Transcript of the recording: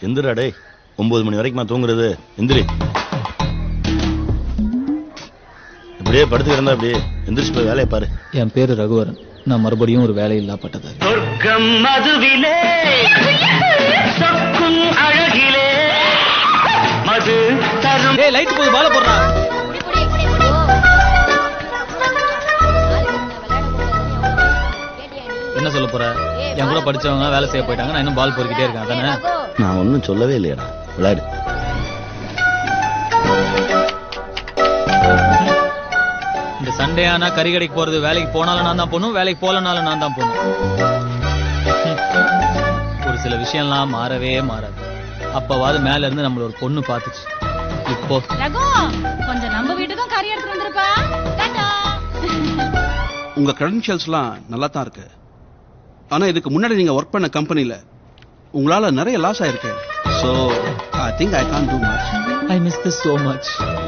எந்திரா டேய் ஒன்பது மணி வரைக்கும் நான் தூங்குறது எந்திரி இப்படியே படுத்து கிடந்தா அப்படியே எந்திரிச்சு போய் வேலையை பாரு என் பேரு ரகுவரன் நான் மறுபடியும் ஒரு வேலையில்லா பட்டதாரி சொர்க்கம் மதுவிலே சொக்கும் அழகிலே மது தரும் ஏய் லைட் போய் பால போடுறா என்ன சொல்ல போற என் கூட படிச்சவங்க வேலை செய்ய போயிட்டாங்க நான் இன்னும் பால் பொறுக்கிட்டே இருக்கேன் அதானே நான் ஒன்றும் சொல்லவே இல்லையடா விளையாடு இந்த சண்டே ஆனா கறி கடைக்கு போறது வேலைக்கு போனாலும் நான் தான் போகணும் வேலைக்கு போகலனாலும் நான் தான் போகணும் ஹம். ஒரு சில விஷயம்லாம் மாறவே மாறாது அப்பவாது மேல இருந்து நம்மள ஒரு பொண்ணு பார்த்துச்சு இப்போ ரகு கொஞ்சம் நம்ம வீட்டுக்கும் கறி எடுத்துட்டு வந்திருப்பா டாடா உங்க கிரெடென்ஷியல்ஸ்லாம் நல்லா தான் இருக்கு ஆனா இதுக்கு முன்னாடி நீங்க ஒர்க் பண்ண கம்பெனில உங்களால நிறைய லாஸ் ஆயிருக்கு so I think I can do much I miss this so much